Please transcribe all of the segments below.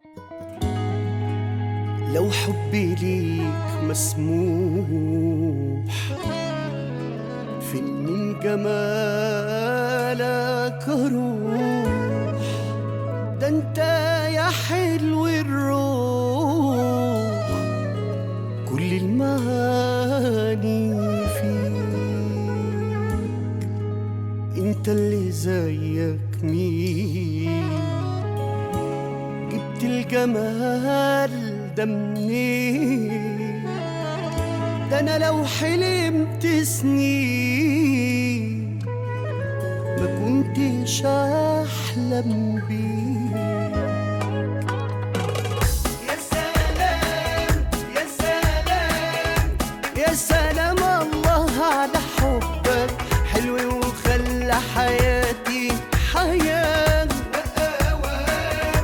لو حبي ليك مسموح فين من جمالك اروح ده انت يا حلو الروح كل المعاني فيك انت اللي زيك مين جبت الجمال ده منين ده انا لو حلمت سنين ما كنتش احلم بيك يا سلام يا سلام يا سلام الله على حبك حلو وخلى حياتي حياة وأوام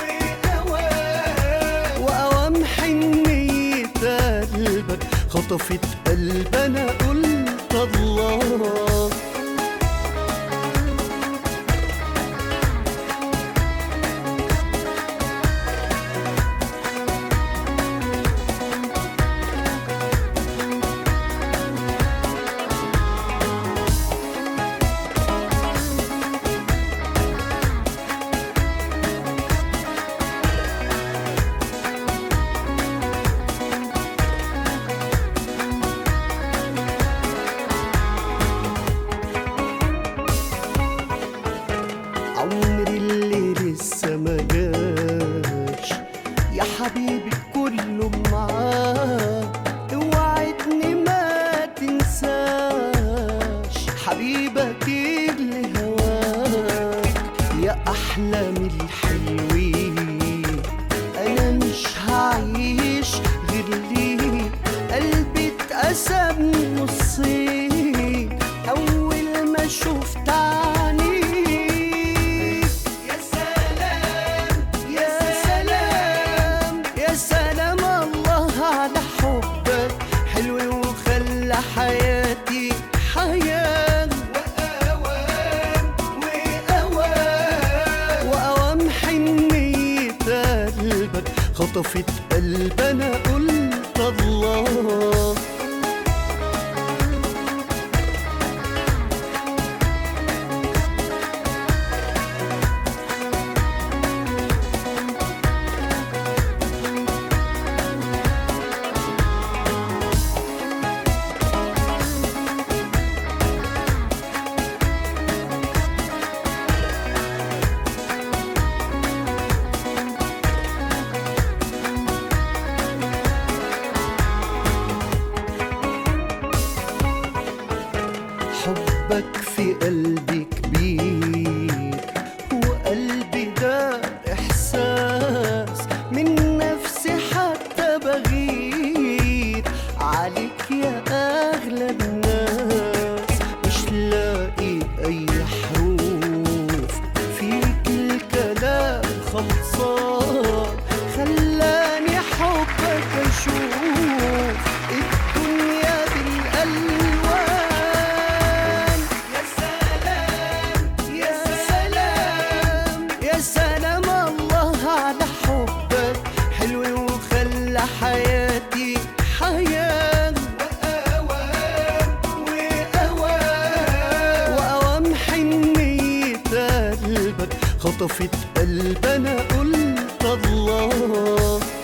وأوام وأوام حنية قلبك خطفت قلبنا قلت الله عمري اللي لسه ما جاش يا حبيبي كله معاك اوعدني ما تنساش حبيبك اللي هواك يا احلامي الحلوين انا مش هعيش غير ليك قلبي اتقسم نصين اول ما شفت عينيك يا سلام يا سلام يا سلام الله على حبك حلو وخلى حياتي حياة وأوام وأوام وأوام حنية قلبك خطفت قلبنا قلت الله حبك في قلبي كبير وقلبي ده إحساس من نفسي حتى بغير عليك يا أغلى الناس مش لاقي أي حروف فيك الكلام خلصان خلاني حبك أشوف الدنيا بالألوان يا سلام يا سلام يا سلام الله على حبك حلو وخلى حياتي حياة وأوام وأوام وأوام حنية قلبك خطفت قلبنا قلت الله